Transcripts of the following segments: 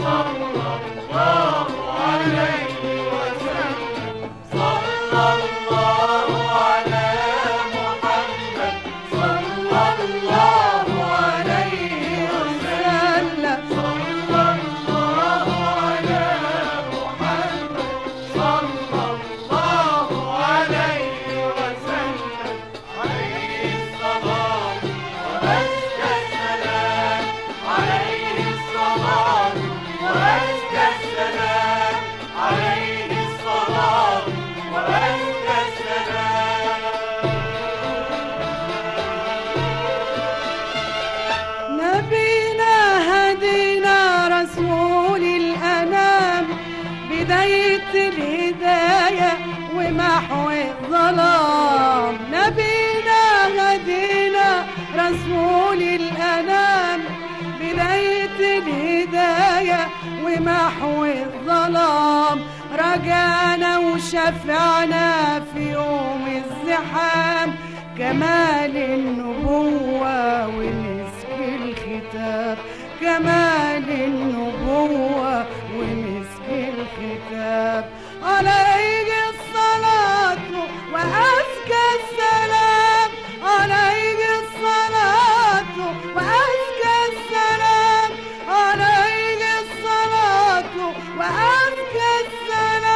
نبينا هدينا رسول الأنام بداية الهداية ومحو الظلام نبينا هدينا رسول الأنام بداية الهداية ومحو الظلام رجعنا وشفعنا في يوم الزحام كمال النبوة ومسك الختام كمال النبوة ومسك الختام عليه الصلاة وأزكى السلام عليه الصلاة وأزكى السلام عليه الصلاة وأزكى السلام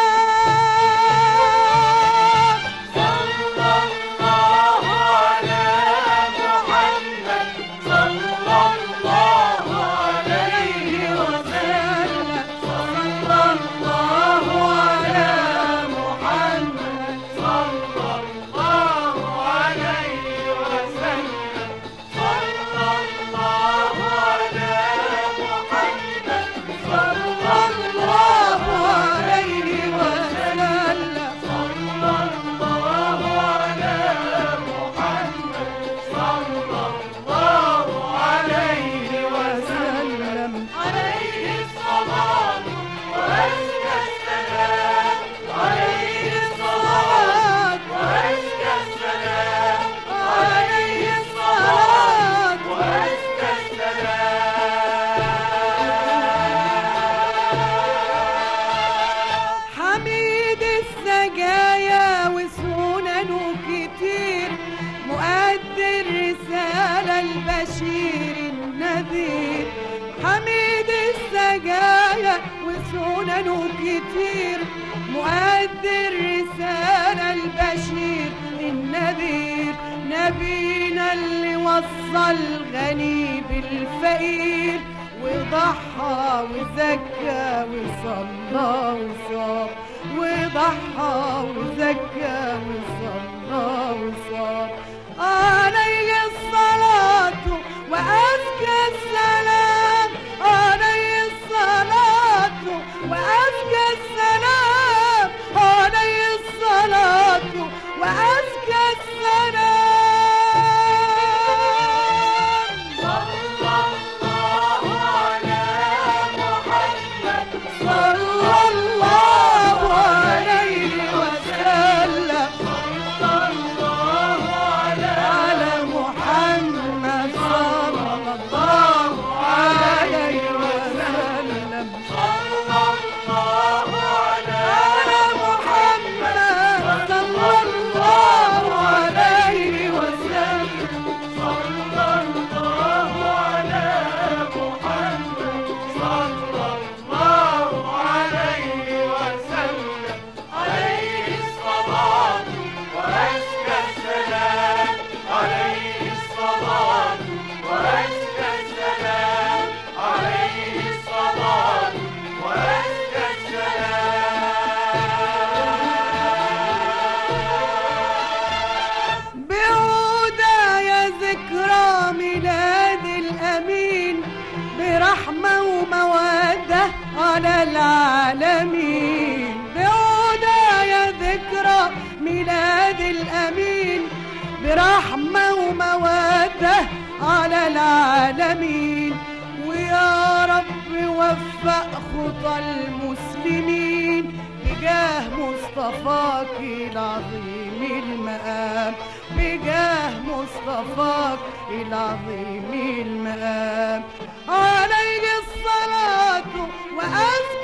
عليه وسلم صلى الله على محمد صلى الله عليه وسلم صلى الله على محمد صلى الله عليه وسلم صلى الله على محمد صلى الله عليه وسلم عليه الصلاة وأزكى السلام عليه الصلاة وأزكى السلام عليه الصلاة وأزكى السلام حميد السجايا وسننه كتير مؤدي الرسالة البشير النذير حميد السجايا وسننه كتير مؤدي الرسالة البشير النذير نبينا اللي وصل غني بالفقير وضحى وزكى وصلى وصام وضحى وزكى وصلى وصام عليه الصلاة وأزكى السلام عليه الصلاة وأزكى السلام عليه الصلاة وأزكى السلام صلى الله عليه وسلم على محمد صلى الله عليه وسلم على محمد صلى الله عليه وسلم بعودة يا ذكرى ميلاد الأمين برحمة ومودة على العالمين بعودة يا ذكرى ميلاد الأمين برحمة ومودة على العالمين ويا رب وفق خطى المسلمين بجاه مصطفاك العظيم المقام بجاه مصطفاك العظيم المقام عليه الصلاة أسمع